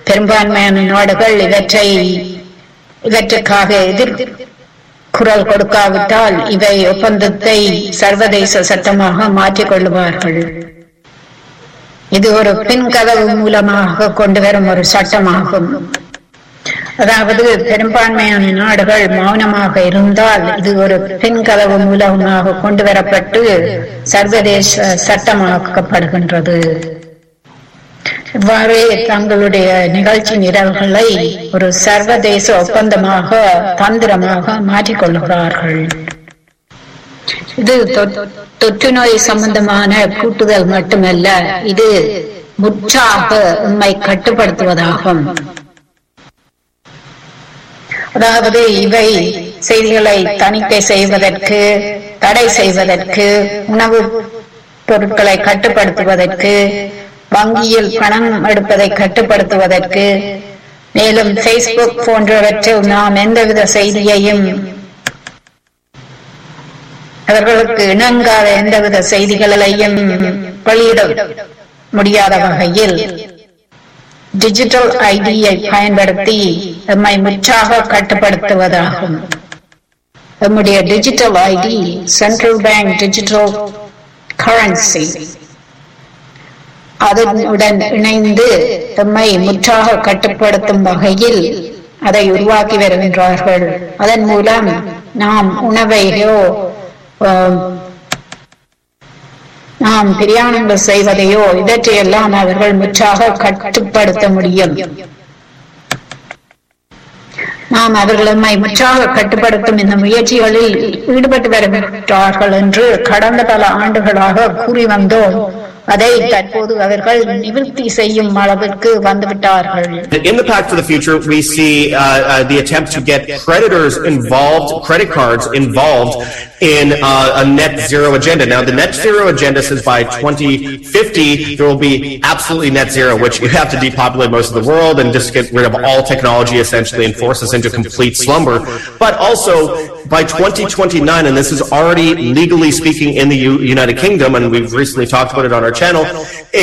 பெரும்பான்மையான நாடுகள் இவற்றை இவற்றுக்காக எதிர் குரல் கொடுக்காவிட்டால் இவை ஒப்பந்தத்தை சர்வதேச சட்டமாக மாற்றிக் கொள்ளுவார்கள் இது ஒரு பின்கதவு மூலமாக கொண்டு வரும் ஒரு சட்டமாகும் அதாவது பெரும்பான்மையான நாடுகள் மௌனமாக இருந்தால் இது ஒரு பின்கதவு மூலமாக கொண்டு வரப்பட்டு சர்வதேச சட்டமாக்கப்படுகின்றது இவ்வாறு தங்களுடைய நிகழ்ச்சி நிரல்களை ஒரு சர்வதேச ஒப்பந்தமாக தந்திரமாக மாற்றிக்கொள்கிறார்கள் இது தொ- தொற்று நோய் சம்பந்தமான கூட்டுதல் மட்டுமல்ல இது முற்றாக உண்மை கட்டுப்படுத்துவதாகும் அதாவது இவை செய்திகளை தணிக்கை செய்வதற்கு தடை செய்வதற்கு உணவு பொருட்களை கட்டுப்படுத்துவதற்கு வங்கியில் பணம் எடுப்பதை கட்டுப்படுத்துவதற்கு மேலும் Facebook போன்றவற்றில் நாம் எந்தவித செய்தியையும் அவர்களுக்கு இணங்காத எந்தவித செய்திகளையும் வெளியிட முடியாத வகையில் டிஜிட்டல் ஐடியை பயன்படுத்தி எம்மை முற்றாக கட்டுப்படுத்துவதாகும் நம்முடைய digital ID central bank digital currency அதனுடன் இணைந்து எம்மை முற்றாக கட்டுப்படுத்தும் வகையில் அதை உருவாக்கி வருகின்றார்கள் அதன் மூலம் நாம் உணவையோ ஆம், நாம் பிரயாணங்கள் செய்வதையோ இவற்றையெல்லாம் அவர்கள் முற்றாக கட்டுப்படுத்த முடியும் நாம் அவர்கள் நம்மை முற்றாக கட்டுப்படுத்தும் இந்த முயற்சிகளில் ஈடுபட்டு வருகின்றார்கள் என்று கடந்த பல ஆண்டுகளாக கூறி வந்தோம் அதை தற்போது அவர்கள் நிவர்த்தி செய்யும் அளவிற்கு வந்துவிட்டார்கள் In the Pact for the Future, we see uh, uh, the attempt to get creditors involved, credit cards involved in uh, a net zero agenda. Now, the net zero agenda says by 2050 there will be absolutely net zero, which you have to depopulate most of the world and just get rid of all technology essentially and force us into complete slumber. But also by 2029, and this is already legally speaking in the U- United Kingdom, and we've recently talked about it on our channel,